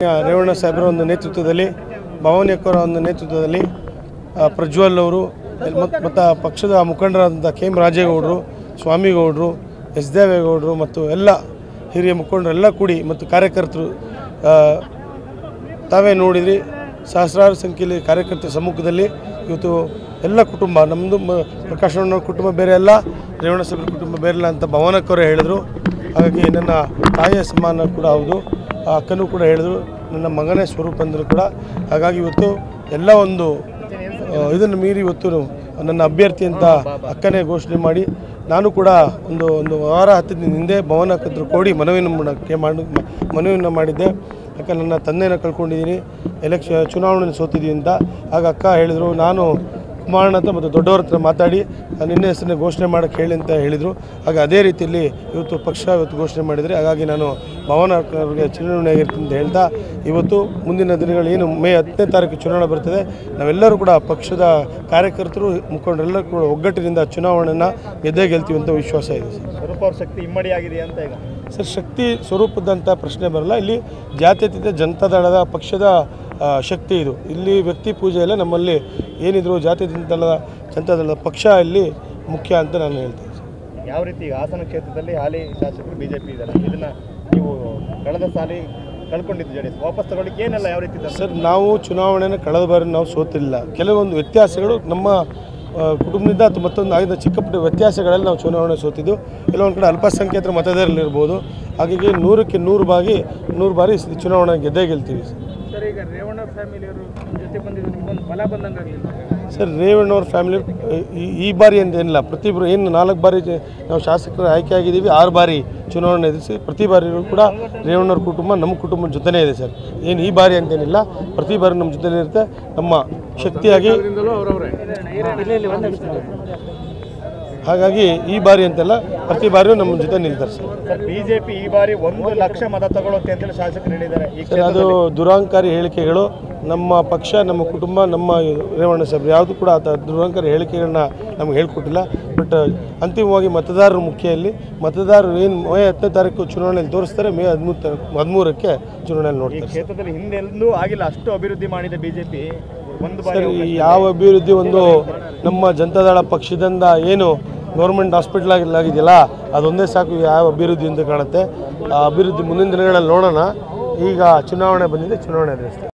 ರೇವಣ್ಣ ಸಾಹೇಬರ ಒಂದು ನೇತೃತ್ವದಲ್ಲಿ ಭವಾನಿಯಕ್ಕವರ ಒಂದು ನೇತೃತ್ವದಲ್ಲಿ ಆ, ಪ್ರಜ್ವಲ್ ಅವರು ಮತ್ತು ಮತ್ತು ಆ ಪಕ್ಷದ ಮುಖಂಡರಾದಂಥ ಕೆ ಎಂ ರಾಜೇಗೌಡರು ಸ್ವಾಮಿಗೌಡರು ಎಸ್ ದೇವೇಗೌಡರು ಮತ್ತು ಎಲ್ಲ ಹಿರಿಯ ಮುಖಂಡರೆಲ್ಲ ಕೂಡಿ ಮತ್ತು ಕಾರ್ಯಕರ್ತರು ಆ, ತಾವೇ ನೋಡಿದ್ರಿ ಸಹಸ್ರಾರು ಸಂಖ್ಯೆಯಲ್ಲಿ ಕಾರ್ಯಕರ್ತರ ಸಮ್ಮುಖದಲ್ಲಿ ಇವತ್ತು ಎಲ್ಲ ಕುಟುಂಬ ನಮ್ಮದು ಮ ಪ್ರಕಾಶಣ್ಣವ್ರ ಕುಟುಂಬ ಬೇರೆ ಅಲ್ಲ ರೇವಣ ಸಾಹೇಬ್ರ ಕುಟುಂಬ ಬೇರೆ ಇಲ್ಲ ಅಂತ ಭವನಕ್ಕವರೇ ಹೇಳಿದರು ಹಾಗಾಗಿ ನನ್ನ ತಾಯಿಯ ಸಮಾನ ಕೂಡ ಹೌದು ಆ ಅಕ್ಕನೂ ಕೂಡ ಹೇಳಿದರು ನನ್ನ ಮಗನೇ ಸ್ವರೂಪ ಅಂದರು ಕೂಡ ಹಾಗಾಗಿ ಇವತ್ತು ಎಲ್ಲ ಒಂದು ಆ, ಇದನ್ನು ಮೀರಿ ಇವತ್ತು ನನ್ನ ಅಭ್ಯರ್ಥಿ ಅಂತ ಅಕ್ಕನೇ ಘೋಷಣೆ ಮಾಡಿ ನಾನು ಕೂಡ ಒಂದು ಒಂದು ವಾರ ಹತ್ತು ದಿನ ಹಿಂದೆ ಭವನ ಹತ್ರ ಕೂಡಿ ಮನವಿಯನ್ನು ಮಾಡಕ್ಕೆ ಮಾಡಿ ಮನವಿಯನ್ನು ಮಾಡಿದ್ದೆ ಅಕ್ಕ ನನ್ನ ತಂದೆನ ಕಳ್ಕೊಂಡಿದ್ದೀನಿ ಎಲೆಕ್ಷನ್ ಚುನಾವಣೆ ಸೋತಿದ್ದೀನಿ ಅಂತ ಆಗ ಅಕ್ಕ ಹೇಳಿದರು ನಾನು ಕುಮಾರಣ್ಣ ಅಂತ ಮತ್ತು ದೊಡ್ಡವ್ರ ಹತ್ರ ಮಾತಾಡಿ ನಿನ್ನೆ ಹೆಸರನ್ನ ಘೋಷಣೆ ಮಾಡೋಕ್ಕೆ ಹೇಳಿ ಅಂತ ಹೇಳಿದರು ಆಗ ಅದೇ ರೀತಿಯಲ್ಲಿ ಇವತ್ತು ಪಕ್ಷ ಇವತ್ತು ಘೋಷಣೆ ಮಾಡಿದರೆ ಹಾಗಾಗಿ ನಾನು ಭವನ ಅವ್ರಿಗೆ ಚುನಾವಣೆ ಆಗಿರ್ತೀನಿ ಅಂತ ಹೇಳ್ತಾ ಇವತ್ತು ಮುಂದಿನ ದಿನಗಳು ಏನು ಮೇ ಹತ್ತನೇ ತಾರೀಕು ಚುನಾವಣೆ ಬರ್ತದೆ ನಾವೆಲ್ಲರೂ ಕೂಡ ಪಕ್ಷದ ಕಾರ್ಯಕರ್ತರು ಮುಖಂಡರೆಲ್ಲರೂ ಕೂಡ ಒಗ್ಗಟ್ಟಿನಿಂದ ಚುನಾವಣೆಯನ್ನು ಗೆದ್ದೇ ಗೆಲ್ತೀವಿ ಅಂತ ವಿಶ್ವಾಸ ಇದೆ ಸರ್ ಸ್ವರೂಪ ಅವ್ರ ಶಕ್ತಿ ಇಮ್ಮಡಿ ಆಗಿದೆ ಅಂತ ಈಗ ಸರ್ ಶಕ್ತಿ ಸ್ವರೂಪದಂಥ ಪ್ರಶ್ನೆ ಬರಲ್ಲ ಇಲ್ಲಿ ಜಾತ್ಯತೀತ ಜನತಾದಳದ ಪಕ್ಷದ ಆ, ಶಕ್ತಿ ಇದು ಇಲ್ಲಿ ವ್ಯಕ್ತಿ ಪೂಜೆ ಎಲ್ಲ ನಮ್ಮಲ್ಲಿ ಏನಿದ್ರು ಜಾತ್ಯತೀತ ದಳದ ಜನತಾದಳದ ಪಕ್ಷ ಇಲ್ಲಿ ಮುಖ್ಯ ಅಂತ ನಾನು ಹೇಳ್ತೀನಿ ಸರ್. ಯಾವ ರೀತಿ ಈಗ ಹಾಸನ ಕ್ಷೇತ್ರದಲ್ಲಿ ಹಾಲಿ ಶಾಸಕರು ಬಿಜೆಪಿ ಇದ್ದಾರೆ ಇದನ್ನ ನೀವು ಕಳೆದ ಸಾಲಿ ಕಳ್ಕೊಂಡಿದ್ದು ಜೆ ವಾಪಸ್ ತಗೊಳ್ಳಿಕ್ಕೆ ಏನೆಲ್ಲ ಯಾವ ರೀತಿ ತಂದ್ರು? ಸರ್ ನಾವು ಚುನಾವಣೆನ ಕಳೆದ ಬಾರಿ ನಾವು ಸೋತಿಲ್ಲ ಕೆಲವೊಂದು ವ್ಯತ್ಯಾಸಗಳು ನಮ್ಮ ಆ, ಕುಟುಂಬದಿಂದ ಅಥವಾ ಮತ್ತೊಂದು ಆಗಿದ್ದ ಚಿಕ್ಕ ಪುಟ್ಟ ವ್ಯತ್ಯಾಸಗಳಲ್ಲಿ ನಾವು ಚುನಾವಣೆ ಸೋತಿದ್ದು ಕೆಲವೊಂದು ಕಡೆ ಅಲ್ಪಸಂಖ್ಯಾತರ ಮತದಾರರಿರ್ಬೋದು ಹಾಗಾಗಿ ನೂರಕ್ಕೆ ನೂರು ಬಾರಿ ನೂರು ಬಾರಿ ಈ ಚುನಾವಣೆ ಗೆದ್ದೇ ಗೆಲ್ತೀವಿ ಸರ್ ಸರ್ ಈಗ ರೇವಣ್ಣ ಫ್ಯಾಮಿಲಿಯವರು ಜೊತೆ ಬಂದಿದ್ದು ನಿಮ್ಗೊಂದು ಫಲ ಬಂದಂಗೆ ಆಗಲಿಲ್ಲ ಸರ್ ರೇವಣ್ಣವ್ರ ಫ್ಯಾಮಿಲಿ ಈ ಈ ಬಾರಿ ಅಂತ ಏನಿಲ್ಲ ಪ್ರತಿಯೊಬ್ಬರು ಏನು ನಾಲ್ಕು ಬಾರಿ ಜ- ನಾವು ಶಾಸಕರು ಆಯ್ಕೆ ಆಗಿದ್ದೀವಿ ಆರು ಬಾರಿ ಚುನಾವಣೆ ಎದುರಿಸಿ ಪ್ರತಿ ಬಾರಿಯೂ ಕೂಡ ರೇವಣ್ಣವ್ರ ಕುಟುಂಬ ನಮ್ಮ ಕುಟುಂಬದ ಜೊತೆನೇ ಇದೆ ಸರ್ ಏನು ಈ ಬಾರಿ ಅಂತೇನಿಲ್ಲ ಪ್ರತಿ ಬಾರಿ ನಮ್ಮ ಜೊತೆನೇ ಇರುತ್ತೆ ನಮ್ಮ ಶಕ್ತಿಯಾಗಿ ಹಾಗಾಗಿ ಈ ಬಾರಿ ಅಂತೆಲ್ಲ ಪ್ರತಿ ಬಾರಿಯೂ ನಮ್ಮ ಜೊತೆ ನಿಲ್ತಾರೆ ಸರ್ ಸರ್ ಬಿಜೆಪಿ ಈ ಬಾರಿ ಒಂದು ಲಕ್ಷ ಮತ ತಗೊಳುತ್ತೆ ಅಂತೇಳಿ ಶಾಸಕರು ಹೇಳಿದ್ದಾರೆ ಈ ಸರ್ ಅದು ದುರಾಂಕಾರಿ ಹೇಳಿಕೆಗಳು ನಮ್ಮ ಪಕ್ಷ ನಮ್ಮ ಕುಟುಂಬ ನಮ್ಮ ರೇವಣ್ಣ ಸಾಹೇಬ್ರು ಯಾವುದು ಕೂಡ ಆ ಥರ ದುರಾಂಕಾರಿ ಹೇಳಿಕೆಗಳನ್ನ ನಮ್ಗೆ ಹೇಳ್ಕೊಟ್ಟಿಲ್ಲ ಬಟ್ ಅಂತಿಮವಾಗಿ ಮತದಾರರು ಮುಖ್ಯ ಇಲ್ಲಿ ಮತದಾರರು ಏನು ಮೇ ಹತ್ತನೇ ತಾರೀಕು ಚುನಾವಣೆಯಲ್ಲಿ ತೋರಿಸ್ತಾರೆ ಮೇ ಹದಿಮೂರು ಹದಿಮೂರಕ್ಕೆ ಚುನಾವಣೆಯಲ್ಲಿ ಈ ನೋಡ್ತಾರೆ ಕ್ಷೇತ್ರದಲ್ಲಿ ಹಿಂದೆಲ್ಲೂ ಆಗಿಲ್ಲ ಅಷ್ಟು ಅಭಿವೃದ್ಧಿ ಮಾಡಿದೆ ಬಿಜೆಪಿ ಒಂದು ಬಾರಿ ಸರ್ ಈ ಯಾವ ಅಭಿವೃದ್ಧಿ ಒಂದು ನಮ್ಮ ಜನತಾದಳ ಪಕ್ಷದಿಂದ ಏನು ಗೌರ್ಮೆಂಟ್ ಹಾಸ್ಪಿಟ್ಲ್ ಆಗಿದೆಯಲ್ಲ ಅದೊಂದೇ ಸಾಕು ಯಾವ ಅಭಿವೃದ್ಧಿ ಅಂತ ಕಾಣುತ್ತೆ ಆ ಅಭಿವೃದ್ಧಿ ಮುಂದಿನ ದಿನಗಳಲ್ಲಿ ನೋಡೋಣ ಈಗ ಚುನಾವಣೆ ಬಂದಿದೆ ಚುನಾವಣೆ ಎದುರಿಸ್ತೀವಿ